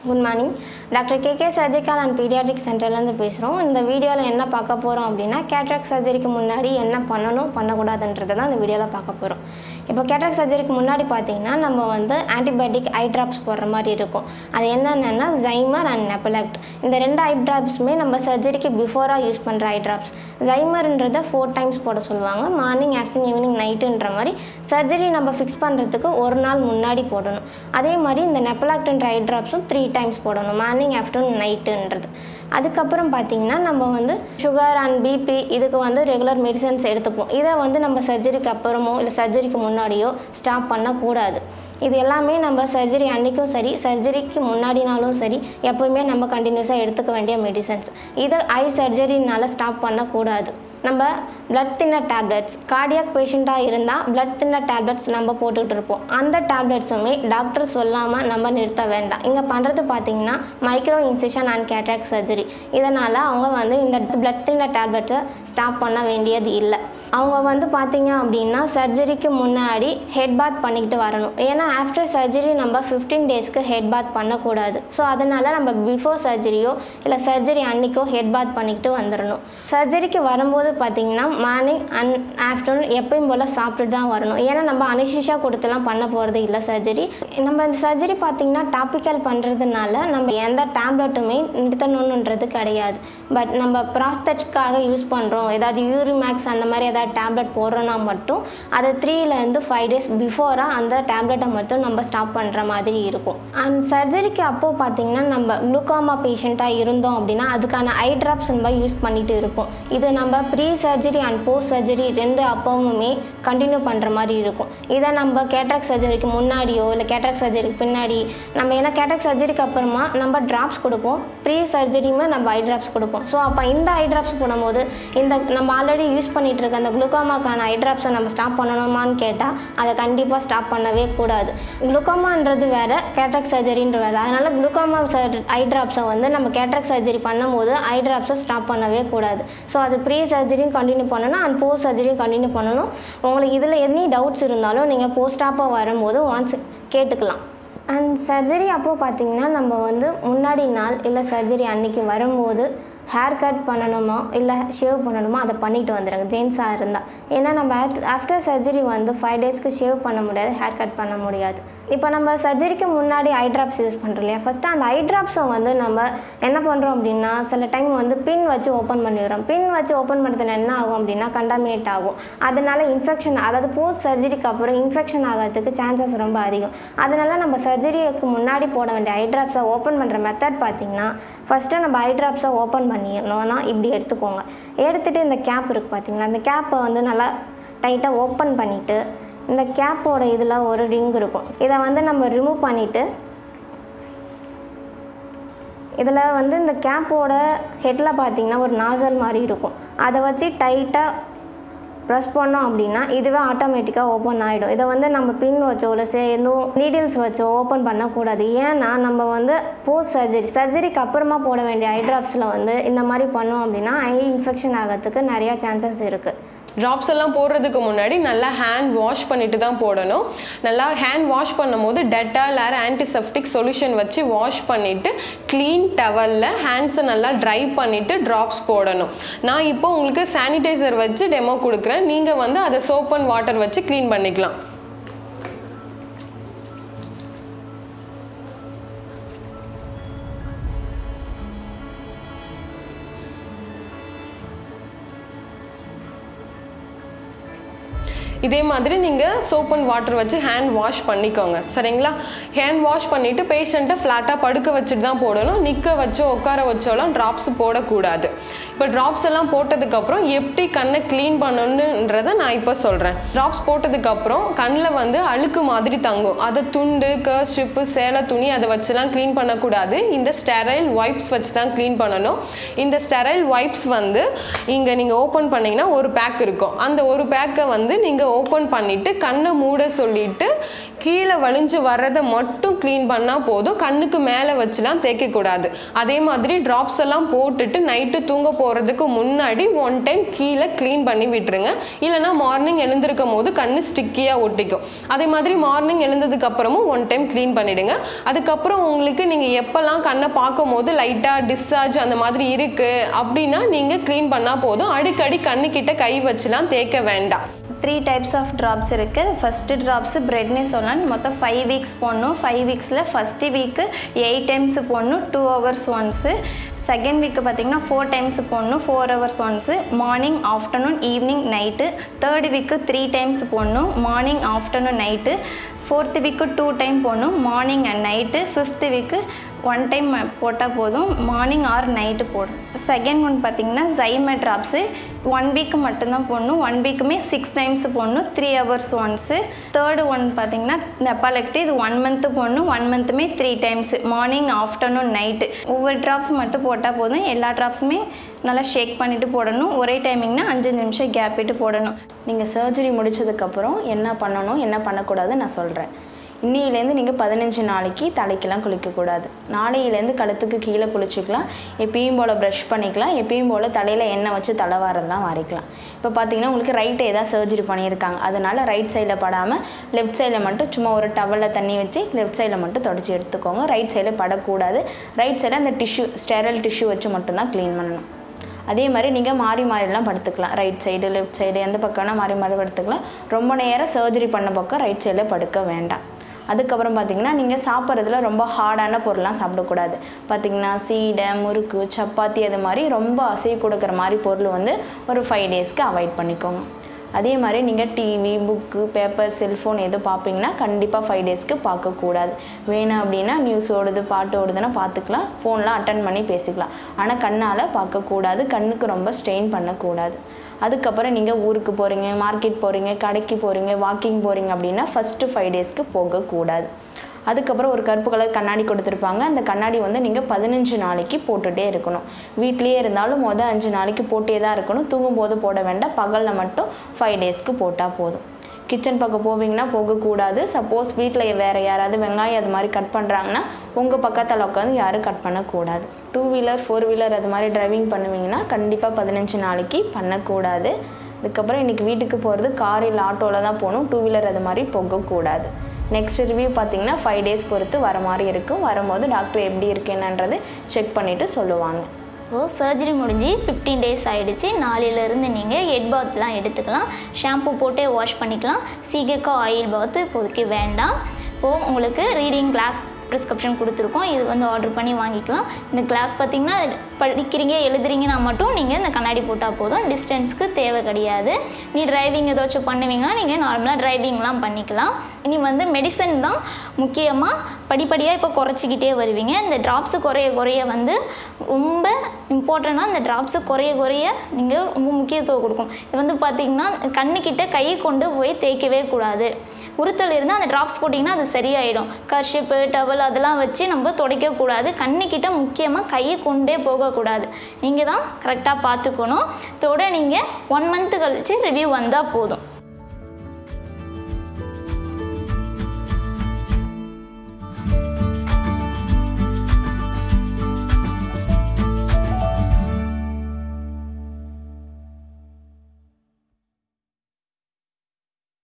good morning doctor KK surgical and paediatric சென்டர்லேருந்து பேசுகிறோம் இந்த வீடியோவில் என்ன பார்க்க போகிறோம் அப்படின்னா கேட்ராக் சர்ஜரிக்கு முன்னாடி என்ன பண்ணணும் பண்ணக்கூடாதுன்றதை தான் இந்த வீடியோவில் பார்க்க போகிறோம் இப்போ கேட்ராக் சர்ஜரிக்கு முன்னாடி பார்த்தீங்கன்னா நம்ம வந்து ஆன்டிபயோட்டிக் ஐ ட்ராப்ஸ் போடுற மாதிரி இருக்கும் அது என்னென்னா ஜைமர் அண்ட் நெப்பலக்ட் இந்த ரெண்டு ஐ ட்ராப்ஸுமே நம்ம சர்ஜரிக்கு பிஃபோராக யூஸ் பண்ணுற ஐ ட்ராப்ஸ் ஜைமர்ன்றதை ஃபோர் டைம்ஸ் போட சொல்லுவாங்க மார்னிங் ஆஃப்டர்நூன் ஈவினிங் நைட்டுன்ற மாதிரி சர்ஜரி நம்ம ஃபிக்ஸ் பண்ணுறதுக்கு ஒரு நாள் முன்னாடி போடணும் அதே மாதிரி இந்த நெப்பலாக்டன்ற ஐ ட்ராப்ஸும் த்ரீ டைம்ஸ் போடணும் மார்னிங் ஆஃப்டர்நூன் நைட்டுன்றது அதுக்கப்புறம் பார்த்திங்கன்னா நம்ம வந்து சுகர் அண்ட் பிபி இதுக்கு வந்து ரெகுலர் மெடிசன்ஸ் எடுத்துப்போம் இதை வந்து நம்ம சர்ஜரிக்கு அப்புறமோ இல்லை சர்ஜரிக்கு முன்னாடியோ ஸ்டாப் பண்ணக்கூடாது இது எல்லாமே நம்ம சர்ஜரி அன்றைக்கும் சரி சர்ஜரிக்கு முன்னாடினாலும் சரி எப்போவுமே நம்ம கண்டினியூஸாக எடுத்துக்க வேண்டிய மெடிசன்ஸ் இதை ஐ சர்ஜரினால ஸ்டாப் பண்ணக்கூடாது நம்ம பிளட் தின்னர் டேப்லெட்ஸ் கார்டியாக் பேஷண்ட்டாக இருந்தால் பிளட் தின்னர் டேப்லெட்ஸ் நம்ம போட்டுக்கிட்டு இருப்போம் அந்த டேப்லெட்ஸுமே டாக்டர் சொல்லாமல் நம்ம நிறுத்த வேண்டாம் இங்கே பண்ணுறது பார்த்தீங்கன்னா micro incision and cataract surgery இதனால் அவங்க வந்து இந்த பிளட் தின்னர் டேப்லெட்ஸை ஸ்டாப் பண்ண வேண்டியது இல்லை அவங்க வந்து பார்த்தீங்க அப்படின்னா சர்ஜரிக்கு முன்னாடி ஹெட் பாத் பண்ணிக்கிட்டு வரணும் ஏன்னா ஆஃப்டர் சர்ஜரி நம்ம ஃபிஃப்டீன் டேஸ்க்கு ஹெட் பாத் பண்ணக்கூடாது ஸோ அதனால் நம்ம பிஃபோர் சர்ஜரியோ இல்லை சர்ஜரி அன்னைக்கோ ஹெட் பாத் பண்ணிக்கிட்டு வந்துடணும் சர்ஜரிக்கு வரும்போது பார்த்தீங்கன்னா மார்னிங் அண்ட் ஆஃப்டர்நூன் எப்பயும் போல் சாப்பிட்டுட்டு தான் வரணும் ஏன்னா நம்ம அனிஷிஷா கொடுத்துலாம் பண்ண போகிறது இல்லை சர்ஜரி நம்ம இந்த சர்ஜரி பார்த்தீங்கன்னா டாப்பிக்கல் பண்ணுறதுனால நம்ம எந்த டேப்லெட்டுமே நிறுத்தணுன்றது கிடையாது பட் நம்ம ப்ராஸ்தட்காக யூஸ் பண்ணுறோம் ஏதாவது யூரிமேக்ஸ் அந்த மாதிரி ஏதாவது டேப்லெட் போடுறோன்னா மட்டும் அதை த்ரீலேருந்து ஃபைவ் டேஸ் பிஃபோராக அந்த டேப்லெட்டை மட்டும் நம்ம ஸ்டாப் பண்ணுற மாதிரி இருக்கும் அண்ட் சர்ஜரிக்கு அப்போது பார்த்தீங்கன்னா நம்ம குளுக்கோமா பேஷண்ட்டாக இருந்தோம் அப்படின்னா அதுக்கான ஐ ட்ராப்ஸ் நம்ம யூஸ் பண்ணிட்டு இருப்போம் இது நம்ம pre surgery and post surgery ரெண்டு அப்பவுமே கண்டினியூ பண்ணுற மாதிரி இருக்கும் இதை நம்ம கேட்ராக் சர்ஜரிக்கு முன்னாடியோ இல்லை கேட்ராக் சர்ஜரிக்கு பின்னாடி நம்ம ஏன்னா கேட்ராக் சர்ஜரிக்கு அப்புறமா நம்ம ட்ராப்ஸ் கொடுப்போம் ப்ரீ சர்ஜரியுமே நம்ம ஐ ட்ராப்ஸ் கொடுப்போம் ஸோ அப்போ இந்த ஐ ட்ராப்ஸ் போடும்போது இந்த நம்ம ஆல்ரெடி யூஸ் பண்ணிட்டு இருக்க அந்த குளுக்கோமாக்கான ஐ ட்ராப்ஸை நம்ம ஸ்டாப் பண்ணணுமான்னு கேட்டால் அதை கண்டிப்பாக ஸ்டாப் பண்ணவே கூடாது குளுக்கோமான்றது வேறு கேட்ராக் சர்ஜரின்ற வேறு அதனால் குளுக்கோமா சர்ஜ் ஐ ட்ராப்ஸை வந்து நம்ம கேட்ராக் சர்ஜரி பண்ணும்போது ஐ ட்ராப்ஸை ஸ்டாப் பண்ணவே கூடாது ஸோ அது ப்ரீ சர்ஜரியும் கண்டினியூ பண்ணணும் அண்ட் போஸ்ட் சர்ஜரியும் கண்டினியூ பண்ணணும் உங்களுக்கு இதில் எனி டவுட்ஸ் இருந்தாலும் நீங்கள் போஸ்டாப்பாக வரும்போது ஒன்ஸ் கேட்டுக்கலாம் அண்ட் சர்ஜரி அப்போது பார்த்தீங்கன்னா நம்ம வந்து முன்னாடி நாள் இல்லை சர்ஜரி அன்னைக்கு வரும்போது ஹேர் கட் பண்ணணுமோ இல்லை ஷேவ் பண்ணணுமோ அதை பண்ணிட்டு வந்துடுங்க ஜென்ஸாக இருந்தால் ஏன்னா நம்ம ஆஃப்டர் சர்ஜரி வந்து ஃபைவ் டேஸ்க்கு ஷேவ் பண்ண முடியாது ஹேர் கட் பண்ண முடியாது இப்போ நம்ம சர்ஜரிக்கு முன்னாடி ஐ ட்ராப்ஸ் யூஸ் பண்ணுறோம் இல்லையா ஃபஸ்ட்டு அந்த ஐ ட்ராப்ஸை வந்து நம்ம என்ன பண்ணுறோம் அப்படின்னா சில டைம் வந்து பின் வச்சு ஓப்பன் பண்ணிடுறோம் பின் வச்சு ஓப்பன் பண்ணுறதுல என்ன ஆகும் அப்படின்னா கண்டாமினேட் ஆகும் அதனால இன்ஃபெக்ஷன் அதாவது போஸ்ட் சர்ஜரிக்கு அப்புறம் இன்ஃபெக்ஷன் ஆகிறதுக்கு சான்சஸ் ரொம்ப அதிகம் அதனால நம்ம சர்ஜரிக்கு முன்னாடி போட வேண்டிய ஐ ட்ராப்ஸை ஓப்பன் பண்ணுற மெத்தட் பார்த்திங்கன்னா ஃபஸ்ட்டு நம்ம ஐ ட்ராப்ஸை ஓப்பன் பண்ணிடணும்னா இப்படி எடுத்துக்கோங்க எடுத்துகிட்டு இந்த கேப் இருக்குது பார்த்தீங்களா அந்த கேப்பை வந்து நல்லா டைட்டாக ஓப்பன் பண்ணிவிட்டு இந்த கேப்போட இதில் ஒரு ரிங் இருக்கும் இதை வந்து நம்ம ரிமூவ் பண்ணிவிட்டு இதில் வந்து இந்த கேப்போட ஹெட்டில் பார்த்தீங்கன்னா ஒரு நாசல் மாதிரி இருக்கும் அதை வச்சு டைட்டாக ப்ரெஸ் பண்ணோம் அப்படின்னா இதுவே ஆட்டோமேட்டிக்காக ஓப்பன் ஆகிடும் இதை வந்து நம்ம பின் வச்சோ இல்லை சே எதுவும் நீடில்ஸ் வச்சோ ஓப்பன் பண்ணக்கூடாது ஏன்னா நம்ம வந்து போஸ்ட் சர்ஜரி சர்ஜரிக்கு அப்புறமா போட வேண்டிய ஐ ட்ராப்ஸில் வந்து இந்த மாதிரி பண்ணோம் அப்படின்னா ஐ இன்ஃபெக்ஷன் ஆகிறதுக்கு நிறையா சான்சஸ் இருக்குது ட்ராப்ஸ் எல்லாம் போடுறதுக்கு முன்னாடி நல்லா ஹேண்ட் வாஷ் பண்ணிட்டு தான் போடணும் நல்லா ஹேண்ட் வாஷ் பண்ணும்போது டெட்டால் ஆர் ஆன்டிசெப்டிக் சொல்யூஷன் வச்சு வாஷ் பண்ணிவிட்டு க்ளீன் டவலில் ஹேண்ட்ஸை நல்லா ட்ரை பண்ணிவிட்டு ட்ராப்ஸ் போடணும் நான் இப்போ உங்களுக்கு சானிடைசர் வச்சு டெமோ கொடுக்குறேன் நீங்கள் வந்து அதை சோப் அண்ட் வாட்டர் வச்சு க்ளீன் பண்ணிக்கலாம் இதே மாதிரி நீங்கள் சோப் அண்ட் வாட்டர் வச்சு ஹேண்ட் வாஷ் பண்ணிக்கோங்க சரிங்களா ஹேண்ட் வாஷ் பண்ணிவிட்டு பேஷண்ட்டை ஃப்ளாட்டாக படுக்க வச்சுட்டு தான் போடணும் நிற்க வச்சோ உட்கார வச்சோலாம் ட்ராப்ஸ் போடக்கூடாது இப்போ ட்ராப்ஸ் எல்லாம் போட்டதுக்கப்புறம் எப்படி கண்ணை க்ளீன் பண்ணணுன்றதை நான் இப்போ சொல்கிறேன் ட்ராப்ஸ் போட்டதுக்கப்புறம் கண்ணில் வந்து அழுக்கு மாதிரி தங்கும் அதை துண்டு கர்ஷிப்பு சேலை துணி அதை வச்சுலாம் க்ளீன் பண்ணக்கூடாது இந்த ஸ்டெரைல் வைப்ஸ் வச்சு தான் க்ளீன் பண்ணணும் இந்த ஸ்டெரைல் வைப்ஸ் வந்து இங்கே நீங்கள் ஓப்பன் பண்ணிங்கன்னா ஒரு பேக் இருக்கும் அந்த ஒரு பேக்கை வந்து நீங்கள் ஓப்பன் பண்ணிவிட்டு கண்ணை மூட சொல்லிட்டு கீழே வலிஞ்சு வர்றதை மட்டும் க்ளீன் பண்ணால் போதும் கண்ணுக்கு மேலே வச்சுலாம் தேய்க்கக்கூடாது அதே மாதிரி ட்ராப்ஸ் எல்லாம் போட்டுட்டு நைட்டு தூங்க போகிறதுக்கு முன்னாடி ஒன் டைம் கீழே க்ளீன் பண்ணி விட்டுருங்க இல்லைனா மார்னிங் எழுந்திருக்கும் போது கண்ணு ஸ்டிக்கியாக ஒட்டிக்கும் அதே மாதிரி மார்னிங் எழுந்ததுக்கு அப்புறமும் ஒன் டைம் க்ளீன் பண்ணிடுங்க அதுக்கப்புறம் உங்களுக்கு நீங்கள் எப்போல்லாம் கண்ணை பார்க்கும் போது லைட்டாக டிஸ்சார்ஜ் அந்த மாதிரி இருக்குது அப்படின்னா நீங்கள் க்ளீன் பண்ணால் போதும் அடிக்கடி கண்ணுக்கிட்ட கை வச்சுலாம் தேய்க்க வேண்டாம் த்ரீ டைப்ஸ் ஆஃப் ட்ராப்ஸ் இருக்குது ஃபஸ்ட்டு ட்ராப்ஸு பிரெட்னே சொல்லலாம் மொத்தம் ஃபைவ் வீக்ஸ் போடணும் ஃபைவ் வீக்ஸில் ஃபஸ்ட்டு வீக்கு எயிட் டைம்ஸ் போடணும் two hours once second week பார்த்தீங்கன்னா ஃபோர் டைம்ஸ் போடணும் four hours once morning afternoon evening night third week three times போடணும் morning afternoon night fourth week two time போடணும் morning and night fifth week one time போட்டால் போதும் morning or night போடணும் second one பார்த்தீங்கன்னா ஜைமே drops one week மட்டும்தான் போடணும் one வீக்குமே six times போடணும் three hours once third one பார்த்தீங்கன்னா நெப்பாலெக்டி இது ஒன் மந்த்து போடணும் ஒன் மந்த்துமே three times morning afternoon night ஒவ்வொரு ட்ராப்ஸ் மட்டும் போட்டால் போதும் எல்லா ட்ராப்ஸுமே நல்லா ஷேக் பண்ணிவிட்டு போடணும் ஒரே டைமிங்னா அஞ்சஞ்சு நிமிஷம் கேப் விட்டு போடணும் நீங்கள் சர்ஜரி முடிச்சதுக்கப்புறம் என்ன பண்ணணும் என்ன பண்ணக்கூடாது நான் சொல்கிறேன் இன்னிலேருந்து நீங்கள் பதினஞ்சு நாளைக்கு தலைக்கெல்லாம் குளிக்கக்கூடாது நாளையிலேருந்து கழுத்துக்கு கீழே குளிச்சுக்கலாம் எப்பயும் போல் ப்ரஷ் பண்ணிக்கலாம் எப்பயும் போல் தலையில் எண்ணெய் வச்சு தலைவாரதெல்லாம் வாரிக்கலாம் இப்போ பார்த்தீங்கன்னா உங்களுக்கு ரைட்டே தான் சர்ஜரி பண்ணியிருக்காங்க அதனால் ரைட் சைடில் படாமல் லெஃப்ட் சைடில் மட்டும் சும்மா ஒரு டவலில் தண்ணி வச்சு லெஃப்ட் சைடில் மட்டும் தொடச்சி எடுத்துக்கோங்க ரைட் சைடில் படக்கூடாது ரைட் சைடில் அந்த டிஷ்யூ ஸ்டெரல் டிஷ்யூ வச்சு மட்டும்தான் க்ளீன் பண்ணணும் அதே மாதிரி நீங்கள் மாறி மாறிலாம் படுத்துக்கலாம் ரைட் சைடு லெஃப்ட் சைடு எந்த பக்கம்னா மாறி மாறி படுத்துக்கலாம் ரொம்ப நேரம் சர்ஜரி பண்ண பக்கம் ரைட் சைடில் படுக்க வேண்டாம் அதுக்கப்புறம் பார்த்தீங்கன்னா நீங்கள் சாப்பிட்றதுல ரொம்ப ஹார்டான பொருள்லாம் சாப்பிடக்கூடாது பார்த்தீங்கன்னா சீடை முறுக்கு சப்பாத்தி அது மாதிரி ரொம்ப அசைவு கொடுக்குற மாதிரி பொருள் வந்து ஒரு ஃபைவ் டேஸ்க்கு அவாய்ட் பண்ணிக்கோங்க அதே மாதிரி நீங்கள் டிவி புக்கு பேப்பர் செல்ஃபோன் எதுவும் பார்ப்பீங்கன்னா கண்டிப்பாக ஃபைவ் டேஸ்க்கு பார்க்கக்கூடாது வேணும் அப்படின்னா நியூஸ் ஓடுது பாட்டு ஓடுதுன்னா பார்த்துக்கலாம் ஃபோன்லாம் அட்டன் பண்ணி பேசிக்கலாம் ஆனால் கண்ணால் பார்க்கக்கூடாது கண்ணுக்கு ரொம்ப ஸ்ட்ரெயின் பண்ணக்கூடாது அதுக்கப்புறம் நீங்கள் ஊருக்கு போகிறீங்க மார்க்கெட் போகிறீங்க கடைக்கு போகிறீங்க வாக்கிங் போகிறீங்க அப்படின்னா ஃபஸ்ட்டு ஃபைவ் டேஸ்க்கு போகக்கூடாது அதுக்கப்புறம் ஒரு கருப்பு கலர் கண்ணாடி கொடுத்துருப்பாங்க அந்த கண்ணாடி வந்து நீங்கள் பதினஞ்சு நாளைக்கு போட்டுகிட்டே இருக்கணும் வீட்லேயே இருந்தாலும் மொதல் அஞ்சு நாளைக்கு போட்டே தான் இருக்கணும் தூங்கும்போது போட வேண்டாம் பகலில் மட்டும் ஃபைவ் டேஸ்க்கு போட்டால் போதும் கிச்சன் பக்கம் போவீங்கன்னா போகக்கூடாது சப்போஸ் வீட்டில் வேறு யாராவது வெங்காயம் அது மாதிரி கட் பண்ணுறாங்கன்னா உங்கள் பக்கத்தில் உட்காந்து யாரும் கட் பண்ணக்கூடாது டூ வீலர் ஃபோர் வீலர் அது மாதிரி டிரைவிங் பண்ணுவீங்கன்னா கண்டிப்பாக பதினஞ்சு நாளைக்கு பண்ணக்கூடாது அதுக்கப்புறம் இன்றைக்கி வீட்டுக்கு போகிறது கார் இல்லை ஆட்டோவில் தான் போகணும் டூ வீலர் அது மாதிரி போகக்கூடாது நெக்ஸ்ட் ரிவ்யூ பார்த்தீங்கன்னா ஃபைவ் டேஸ் பொறுத்து வர மாதிரி இருக்கும் வரும்போது டாக்டர் எப்படி இருக்கு என்னன்றது செக் பண்ணிவிட்டு சொல்லுவாங்க இப்போது சர்ஜரி முடிஞ்சு ஃபிஃப்டீன் டேஸ் ஆகிடுச்சு நாளையிலேருந்து நீங்கள் ஹெட் பாத்லாம் எடுத்துக்கலாம் ஷாம்பு போட்டே வாஷ் பண்ணிக்கலாம் சீக்கிரக்கா ஆயில் பாத் இப்போதைக்கு வேண்டாம் இப்போது உங்களுக்கு ரீடிங் கிளாஸ் ப்ரிஸ்கிரிப்ஷன் கொடுத்துருக்கோம் இது வந்து ஆர்டர் பண்ணி வாங்கிக்கலாம் இந்த கிளாஸ் பார்த்தீங்கன்னா படிக்கிறீங்க எழுதுறீங்கன்னா மட்டும் நீங்கள் இந்த கண்ணாடி போட்டால் போதும் டிஸ்டன்ஸ்க்கு தேவை கிடையாது நீ டிரைவிங் ஏதாச்சும் பண்ணுவீங்கன்னா நீங்கள் நார்மலாக டிரைவிங்லாம் பண்ணிக்கலாம் இனி வந்து மெடிசன் தான் முக்கியமாக படிப்படியாக இப்போ குறைச்சிக்கிட்டே வருவீங்க இந்த ட்ராப்ஸு குறைய குறைய வந்து ரொம்ப இம்பார்ட்டண்ட்டாக இந்த ட்ராப்ஸு குறைய குறைய நீங்கள் ரொம்ப முக்கியத்துவம் கொடுக்கணும் இது வந்து பார்த்திங்கன்னா கண்ணுக்கிட்ட கை கொண்டு போய் தேய்க்கவே கூடாது உறுத்தல் இருந்தால் அந்த ட்ராப்ஸ் போட்டிங்கன்னா அது சரியாயிடும் கர்ஷிப்பு டவல் அதெல்லாம் வச்சு நம்ம துடைக்கக்கூடாது கண்ணுக்கிட்ட முக்கியமாக கையை கொண்டே போகக்கூடாது நீங்கள் தான் கரெக்டாக பார்த்துக்கணும் இதோட நீங்கள் ஒன் மந்த்து கழிச்சு ரிவ்யூ வந்தால் போதும்